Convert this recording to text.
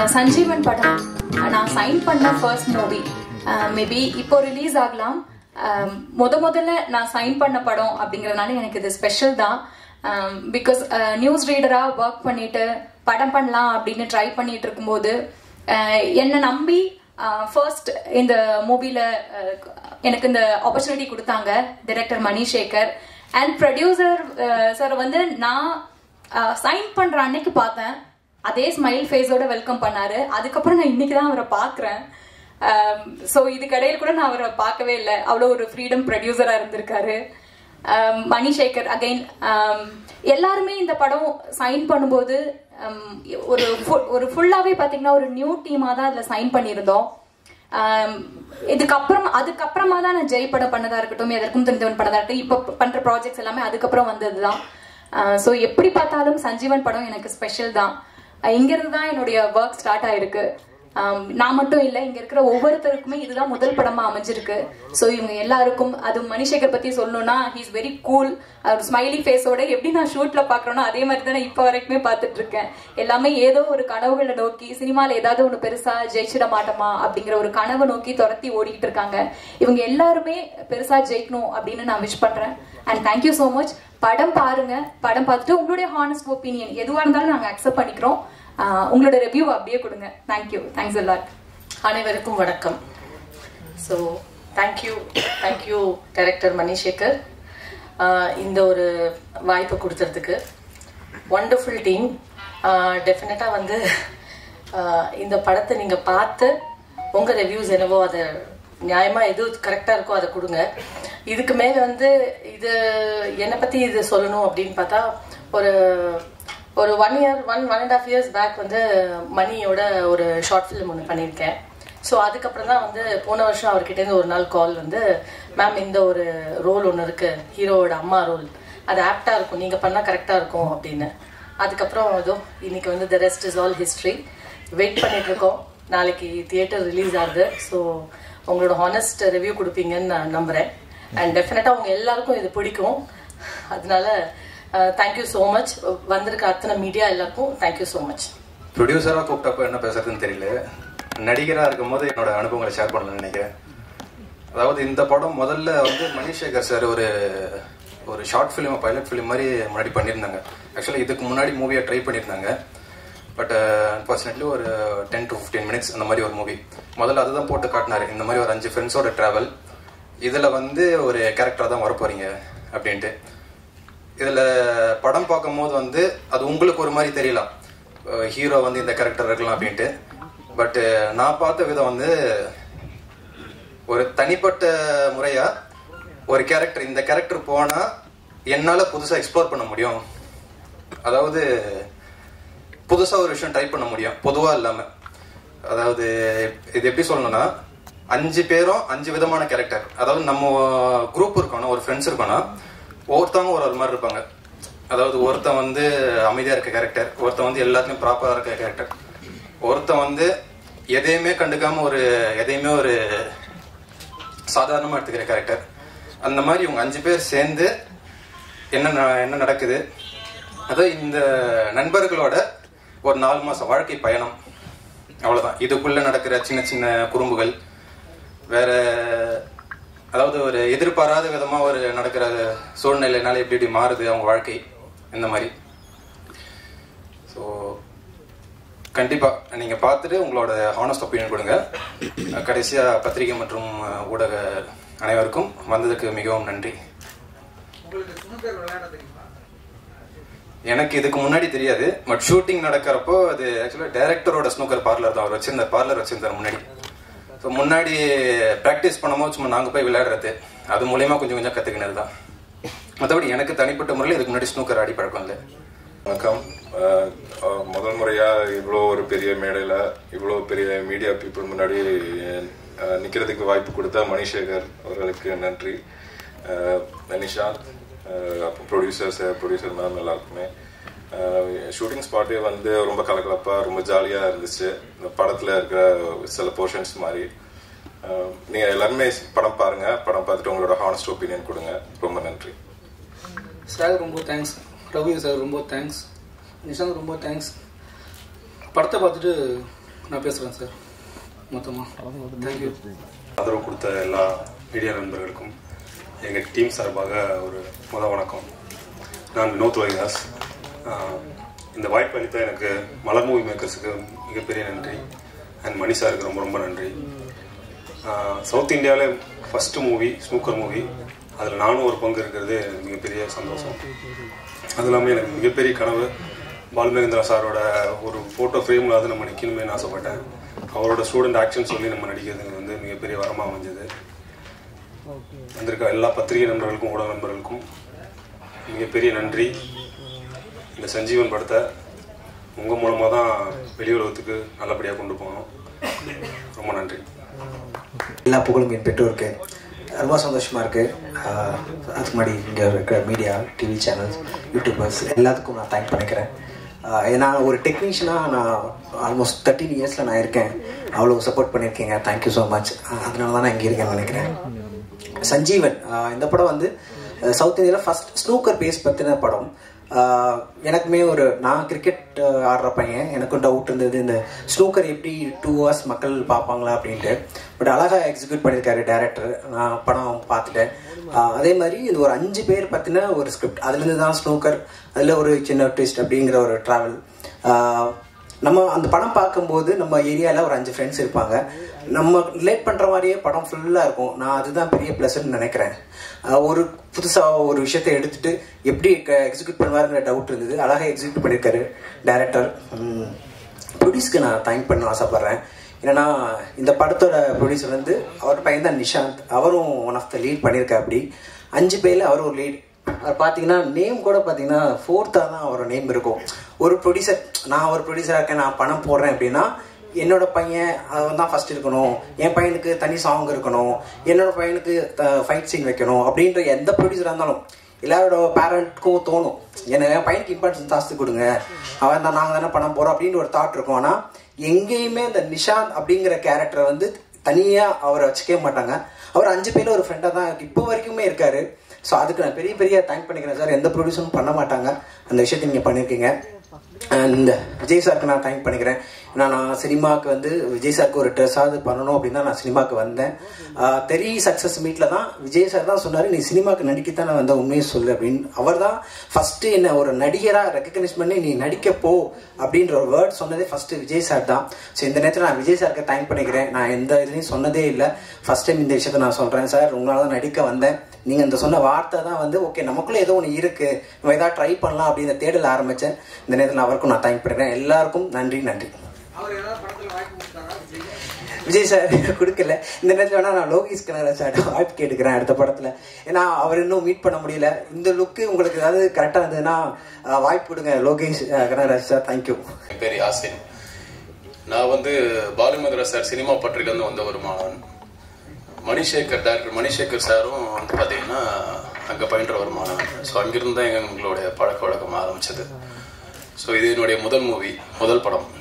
சஞ்சீவன் படம் நான் சைன் பண்ண ஃபர்ஸ்ட் மூவி மேபி இப்போ ரிலீஸ் ஆகலாம் ஆஹ் முத முதல்ல நான் சைன் பண்ண படம் அப்படிங்கறதுனால எனக்கு இது ஸ்பெஷல் தான் பிகாஸ் நியூஸ் ரீடரா ஒர்க் பண்ணிட்டு படம் பண்ணலாம் அப்படின்னு ட்ரை பண்ணிட்டு இருக்கும்போது ஆஹ் என்னை நம்பி ஃபர்ஸ்ட் இந்த மூவில எனக்கு இந்த ஆப்பர்ச்சுனிட்டி கொடுத்தாங்க director Manisekar and producer sir வந்து நான் சைன் பண்ற அன்னைக்கு பார்த்தேன் அதே ஸ்மைல் ஃபேஸோட வெல்கம் பண்ணாரு அதுக்கப்புறம் நான் இன்னைக்கு தான் அவரை பார்க்குறேன் ஸோ இதுக்கடையில் கூட நான் அவரை பார்க்கவே இல்லை அவ்வளோ ஒரு ஃப்ரீடம் ப்ரொடியூசராக இருந்திருக்காரு ஆம், மணிசேகர் அகைன் எல்லாருமே இந்த படம் சைன் பண்ணும்போது ஆம், ஒரு full- ஒரு ஃபுல்லாகவே பார்த்தீங்கன்னா ஒரு நியூ டீமாக தான் அதில் சைன் பண்ணியிருந்தோம் ஆம், இதுக்கப்புறம் அதுக்கப்புறமா தான் நான் ஜெய் படம் பண்ணதா இருக்கட்டும் எதற்கும் தெரிந்தவன் படதா இருக்கட்டும் இப்போ பண்ற ப்ராஜெக்ட்ஸ் எல்லாமே அதுக்கப்புறம் வந்தது தான் ஸோ எப்படி பார்த்தாலும் சஞ்சீவன் படம் எனக்கு ஸ்பெஷல் தான் அஹ் இங்கிருந்து தான் என்னுடைய ஒர்க் ஸ்டார்ட் ஆயிருக்கு ஆம், நான் மட்டும் இல்லை இங்க இருக்கிற ஒவ்வொருத்தருக்குமே இதுதான் முதல் படமா அமைஞ்சிருக்கு ஸோ இவங்க எல்லாருக்கும் அது மணிசேகர் பத்தி சொல்லணும்னா ஹீஸ் வெரி கூல் அவர் ஸ்மைலி ஃபேஸோட எப்படி நான் ஷூட்ல பாக்குறேனோ அதே மாதிரி தான் நான் இப்போ வரைக்குமே பார்த்துட்டு இருக்கேன் எல்லாமே ஏதோ ஒரு கனவுகளை நோக்கி சினிமால ஏதாவது ஒன்று பெருசா ஜெயிச்சிட மாட்டோமா அப்படிங்கிற ஒரு கனவை நோக்கி துரத்தி ஓடிக்கிட்டு இருக்காங்க இவங்க எல்லாருமே பெருசா ஜெயிக்கணும் அப்படின்னு நான் விஷ் பண்றேன் அண்ட் தேங்க்யூ ஸோ மச் படம் பாருங்க படம் பார்த்துட்டு உங்களுடைய ஹானஸ்ட் ஒப்பீனியன் எதுவாக இருந்தாலும் நாங்கள் அக்செப்ட் பண்ணிக்கிறோம் ஆஹ் உங்களோட ரிவ்யூ அப்படியே கொடுங்க தேங்க்யூ தேங்க்ஸ் எல்லாட் அனைவருக்கும் வணக்கம் so thank you thank you director Manisekar ஆஹ் இந்த ஒரு வாய்ப்பு கொடுத்ததுக்கு ஒண்டர்ஃபுல் டீம் டெஃபினட்டாக வந்து ஆஹ் இந்த படத்தை நீங்கள் பார்த்து உங்கள் ரிவ்யூஸ் என்னவோ அதை நியாயமாக எது கரெக்டாக இருக்கோ அதை கொடுங்க இதுக்கு மேலே வந்து இது என்னை பற்றி இது சொல்லணும் அப்படின்னு பார்த்தா ஒரு ஒரு one year one one and half years back வந்து மணியோட ஒரு ஷார்ட் ஃபிலிம் ஒன்று பண்ணியிருக்கேன் ஸோ அதுக்கப்புறம் தான் வந்து போன வருஷம் அவர்கிட்டேருந்து ஒரு நாள் கால் வந்து மேம் இந்த ஒரு ரோல் ஒன்று இருக்கு ஹீரோவோட அம்மா ரோல் அது ஆப்டாக இருக்கும் நீங்கள் பண்ணால் கரெக்டாக இருக்கும் அப்படின்னு அதுக்கப்புறம் ஏதோ இன்னைக்கு வந்து the rest is all history wait பண்ணிட்டு இருக்கோம் நாளைக்கு தியேட்டர் ரிலீஸ் ஆகுது ஸோ உங்களோட ஹானஸ்ட் ரிவ்யூ கொடுப்பீங்கன்னு நான் நம்புகிறேன் அண்ட் டெஃபினட்டாக உங்க எல்லாருக்கும் இது பிடிக்கும் அதனால தேங்க்யூ ஸோ மச் வந்திருக்க அத்தனை மீடியா எல்லாருக்கும் தேங்க்யூ ஸோ மச் ப்ரொடியூசராக கூப்பிட்டப்ப என்ன பேசுறதுன்னு தெரியல நடிகராக இருக்கும்போது என்னோட அனுபவங்களை ஷேர் பண்ணலாம்னு நினைக்கிறேன் அதாவது இந்த படம் முதல்ல வந்து மணிசேகர் சார் ஒரு ஒரு ஷார்ட் ஃபிலிம் பைலட் ஃபிலிம் மாதிரி முன்னாடி பண்ணியிருந்தாங்க ஆக்சுவலாக இதுக்கு முன்னாடி மூவியை ட்ரை பண்ணியிருந்தாங்க பட் அன்ஃபார்ச்சுனேட்லி ஒரு டென் டு ஃபிஃப்டீன் மினிட்ஸ் அந்த மாதிரி ஒரு மூவி முதல்ல அதுதான் போட்டு காட்டினாரு இந்த மாதிரி ஒரு அஞ்சு ஃப்ரெண்ட்ஸோட ட்ராவல் இதில் வந்து ஒரு கேரக்டராக தான் வரப்போறீங்க அப்படின்ட்டு இதில் படம் பார்க்கும்போது வந்து அது உங்களுக்கு ஒரு மாதிரி தெரியலாம் ஹீரோ வந்து இந்த கேரக்டர் இருக்கலாம் அப்படின்ட்டு பட் நான் பார்த்த விதம் வந்து ஒரு தனிப்பட்ட முறையா ஒரு கேரக்டர் இந்த கேரக்டர் போனா என்னால புதுசா எக்ஸ்ப்ளோர் பண்ண முடியும் அதாவது புதுசா ஒரு விஷயம் ட்ரை பண்ண முடியும் பொதுவா இல்லாம அதாவது இது எப்படி சொல்லணும்னா அஞ்சு பேரும் அஞ்சு விதமான கேரக்டர் அதாவது நம்ம குரூப் இருக்கணும் ஒரு ஃப்ரெண்ட்ஸ் இருக்கணும் ஒவ்வொருத்தவங்க ஒரு ஒரு மாதிரி இருப்பாங்க அதாவது ஒருத்தன் வந்து அமைதியா இருக்க கேரக்டர் ஒருத்தன் வந்து எல்லாத்துலயும் ப்ராப்பரா இருக்க கேரக்டர் ஒருத்தன் வந்து எதையுமே கண்டுக்காம ஒரு எதையுமே ஒரு சாதாரணமா எடுத்துக்கிற கேரக்டர் அந்த மாதிரி இவங்க அஞ்சு பேர் சேர்ந்து என்ன ந- என்ன நடக்குது அதாவது இந்த நண்பர்களோட ஒரு நாலு மாசம் வாழ்க்கை பயணம் அவ்வளவுதான் இதுக்குள்ள நடக்கிற சின்ன சின்ன குறும்புகள் வேற அதாவது ஒரு எதிர்பாராத விதமா ஒரு நடக்கிற சூழ்நிலைனால எப்படி எப்படி மாறுது அவங்க வாழ்க்கை இந்த மாதிரி ஸோ கண்டிப்பா நீங்க பார்த்துட்டு உங்களோட ஹானஸ்ட் ஒப்பீனியன் கொடுங்க கடைசியா பத்திரிகை மற்றும் ஊடக அனைவருக்கும் வந்ததுக்கு மிகவும் நன்றி எனக்கு இதுக்கு முன்னாடி தெரியாது பட் ஷூட்டிங் நடக்கிறப்போ அது ஆக்சுவலாக டைரக்டரோட ஸ்னூக்கர் பார்லர் தான் அவர் வச்சிருந்தார் பார்லர் வச்சிருந்தார் முன்னாடி ஸோ முன்னாடி ப்ராக்டிஸ் பண்ணும்போது சும்மா நாங்கள் போய் விளையாடுறது அது மூலயமா கொஞ்சம் கொஞ்சம் கற்றுக்கினது தான் மற்றபடி எனக்கு தனிப்பட்ட முறையில் இதுக்கு முன்னாடி ஸ்னூக்கர் ஆடி பழக்கம் இல்லை வணக்கம் அஹ், அஹ், முதல் முறையா இவ்வளோ ஒரு பெரிய மேடையில இவ்வளோ பெரிய மீடியா பீப்புள் முன்னாடி அஹ், நிக்கிறதுக்கு வாய்ப்பு கொடுத்த மணிசேகர் அவர்களுக்கு நன்றி அஹ், நிஷாந்த் அஹ், அப்புறம் ப்ரொடியூசர்ஸ் ப்ரொடியூசர் மேம் எல்லாருக்குமே ஷூட்டிங் ஸ்பாட்டே வந்து ரொம்ப கலகலப்பா ரொம்ப ஜாலியா இருந்துச்சு இந்த படத்துல இருக்கிற சில போர்ஷன்ஸ் மாதிரி அஹ், நீங்க எல்லாருமே படம் பாருங்க படம் பார்த்துட்டு உங்களோட ஹானஸ்ட் ஒப்பீனியன் கொடுங்க ரொம்ப நன்றி சார் ரொம்ப தேங்க்ஸ் ரவி சார் ரொம்ப தேங்க்ஸ் நிஷாந்த் ரொம்ப தேங்க்ஸ் படத்தை பார்த்துட்டு நான் பேசுகிறேன் சார் மொத்தமாக தேங்க்யூ ஆதரவு கொடுத்த எல்லா மீடியா நண்பர்களுக்கும் எங்கள் டீம் சார்பாக ஒரு முத வணக்கம் நான் வினோத் வைதாஸ் ஆஹ் இந்த வாய்ப்பு அளித்த எனக்கு மலர் மூவி மேக்கர்ஸுக்கு மிகப்பெரிய நன்றி அண்ட் மணி சாருக்கு ரொம்ப ரொம்ப நன்றி ஆஹ் சவுத் இந்தியாவில் ஃபஸ்ட்டு மூவி ஸ்னூக்கர் மூவி அதில் நானும் ஒரு பங்கு இருக்கிறது எனக்கு மிகப்பெரிய சந்தோஷம் அது இல்லாமல் எனக்கு மிகப்பெரிய கனவு பாலுமகேந்திரா சாரோட ஒரு ஃபோட்டோ ஃப்ரேமில் அது நம்ம நிற்கணுமேனு ஆசைப்பட்டேன் அவரோட ஸ்டூடெண்ட் ஆக்ஷன் சொல்லி நம்ம நடிக்கிறது வந்து மிகப்பெரிய வரமாக அமைஞ்சது வந்திருக்க எல்லா பத்திரிகை நண்பர்களுக்கும் ஊடக நண்பர்களுக்கும் மிகப்பெரிய நன்றி இந்த சஞ்சீவன் படத்தை உங்கள் மூலமாக தான் வெளி உலகத்துக்கு நல்லபடியாக கொண்டு போகணும் ரொம்ப நன்றி எல்லா புகழும் என் பெற்றோருக்கு ரொம்ப சந்தோஷமாக இருக்குது அதுக்கு முன்னாடி இங்கே இருக்கிற மீடியா டிவி சேனல்ஸ் யூடியூபர்ஸ் எல்லாத்துக்கும் நான் தேங்க் பண்ணிக்கிறேன் ஆஹ் ஏன்னா ஒரு டெக்னீஷியனாக நான் ஆல்மோஸ்ட் தேர்ட்டீன் இயர்ஸில் நான் இருக்கேன் அவ்வளோ சப்போர்ட் பண்ணியிருக்கீங்க தேங்க்யூ ஸோ மச் அதனால தான் நான் இங்கே இருக்கேன்னு நினைக்கிறேன் சஞ்சீவன் ஆஹ் இந்த படம் வந்து சவுத் இந்தியாவில் ஃபர்ஸ்ட் ஸ்னூக்கர் பேஸ் பற்றின படம் ஆஹ் எனக்குமே ஒரு நான் கிரிக்கெட் ஆடுற பையன் எனக்கும் டவுட் இருந்தது இந்த ஸ்னூக்கர் எப்படி டூ ஹவர்ஸ் மக்கள் பார்ப்பாங்களா அப்படின்ட்டு பட் அழகாக எக்ஸிக்யூட் பண்ணியிருக்காரு டேரக்டர் நான் படம் பார்த்துட்டேன் ஆஹ் அதே மாதிரி இது ஒரு அஞ்சு பேர் பற்றின ஒரு ஸ்கிரிப்ட் அதுலேருந்து தான் ஸ்னூக்கர் அதில் ஒரு சின்ன ட்விஸ்ட் அப்படிங்கிற ஒரு ட்ராவல் நம்ம அந்த படம் பார்க்கும்போது நம்ம ஏரியாவில் ஒரு அஞ்சு ஃப்ரெண்ட்ஸ் இருப்பாங்க நம்ம ரிலேட் பண்ணுற மாதிரியே படம் ஃபுல்லாக இருக்கும் நான் அதுதான் பெரிய ப்ளஸ்ன்னு நினைக்கிறேன் ஆஹ் ஒரு புதுசாக ஒரு விஷயத்தை எடுத்துட்டு எப்படி எக்ஸிக்யூட் பண்ணுவாருங்கிற டவுட் இருந்தது அழகாக எக்ஸிக்யூட் பண்ணியிருக்காரு டேரக்டர் ப்ரொடியூஸ்க்கு நான் தேங்க் பண்ண ஆசைப்பட்றேன் ஏன்னா இந்த படத்தோட ப்ரொடியூசர் வந்து அவர் பையன் தான் நிஷாந்த் அவரும் ஒன் ஆஃப் த லீட் பண்ணியிருக்கா அப்படி அஞ்சு பேரில் அவர் ஒரு லீட் அவர் பார்த்தீங்கன்னா நேம் கூட பார்த்தீங்கன்னா ஃபோர்த்தாக தான் அவரோட நேம் இருக்கும் ஒரு ப்ரொடியூசர் நான் ஒரு ப்ரொடியூசராக இருக்கேன் நான் பணம் போடுறேன் அப்படின்னா என்னோட பையன் அவன் தான் ஃபர்ஸ்ட் இருக்கணும் என் பையனுக்கு தனி சாங் இருக்கணும் என்னோட பையனுக்கு ஃபைட் சீன் வைக்கணும் அப்படின்ற எந்த ப்ரொடியூசராக இருந்தாலும் எல்லாரோட பேரண்ட்க்கும் தோணும் என்ன என் பையனுக்கு இம்பார்ட்டன்ஸ் ஜாஸ்தி கொடுங்க அவன் தான் நாங்கள் தானே பணம் போகிறோம் அப்படின்னு ஒரு தாட் இருக்கும் ஆனால் எங்கேயுமே இந்த நிஷாந்த் அப்படிங்கிற கேரக்டரை வந்து தனியாக அவரை வச்சுக்கவே மாட்டாங்க அவர் அஞ்சு பேர்ல ஒரு ஃப்ரெண்டாக தான் இப்போ வரைக்குமே இருக்காரு ஸோ அதுக்கு நான் பெரிய பெரிய தேங்க் பண்ணிக்கிறேன் சார் எந்த ப்ரொடியூசரும் பண்ண மாட்டாங்க அந்த விஷயத்தை நீங்கள் பண்ணியிருக்கீங்க அண்ட் விஜய் சாருக்கு நான் தேங்க் பண்ணிக்கிறேன் ஏன்னா நான் சினிமாவுக்கு வந்து விஜய் சாருக்கு ஒரு ட்ரெஸ்ஸாவது பண்ணணும் அப்படின்னு தான் நான் சினிமாவுக்கு வந்தேன் ஆஹ் தெரி சக்ஸஸ் மீட்டில் தான் விஜய் சார் தான் சொன்னார் நீ சினிமாவுக்கு நடிக்கத்தான் நான் வந்த உண்மையை சொல்லு அப்படின்னு அவர் தான் ஃபஸ்ட்டு என்ன ஒரு நடிகராக ரெக்கக்னைஸ் பண்ணி நீ நடிக்க போ அப்படின்ற ஒரு வேர்ட் சொன்னதே ஃபஸ்ட்டு விஜய் சார் தான் ஸோ இந்த நேரத்தில் நான் விஜய் சாருக்கு தேங்க் பண்ணிக்கிறேன் நான் எந்த இதுலையும் சொன்னதே இல்லை ஃபஸ்ட் டைம் இந்த விஷயத்த நான் சொல்கிறேன் சார் உங்களால் தான் நடிக்க வந்தேன் நீங்கள் இந்த சொன்ன வார்த்தை தான் வந்து ஓகே நமக்குள்ளே ஏதோ ஒன்று இருக்குது நம்ம ஏதாவது ட்ரை பண்ணலாம் அப்படின்னு தேடல ஆரம்பித்தேன் இந்த நேரத்தில் அவருக்கும் நான் தேங்க் பண்ணிக்கிறேன் எல்லாருக்கும் நன்றி நன்றி விஜய் சார் கொடுக்கல இந்த நேரத்தில் வேணா நான் லோகேஷ் கனகராஜ் சார் வாய்ப்பு கேட்டுக்கிறேன் அடுத்த படத்தில் ஏன்னா அவர் இன்னும் மீட் பண்ண முடியல இந்த லுக்கு உங்களுக்கு ஏதாவது கரெக்டாக இருந்ததுன்னா அஹ், வாய்ப்பு கொடுங்க லோகேஷ் அஹ், கனகராஜ் சார் தேங்க்யூ என் பேர் யாசின் நான் வந்து பாலுமதுரா சார் சினிமா பற்றிலேருந்து வந்த ஒரு மாணவன் மணிசேகர் டேரக்டர் மணிசேகர் சாரும் வந்து பார்த்தீங்கன்னா அங்கே பயின்ற ஒரு மாணவன் ஸோ அங்கிருந்து தான் எங்களுடைய பழக்க வழக்கம் ஆரம்பிச்சது ஸோ இது என்னுடைய முதல் மூவி முதல் படம்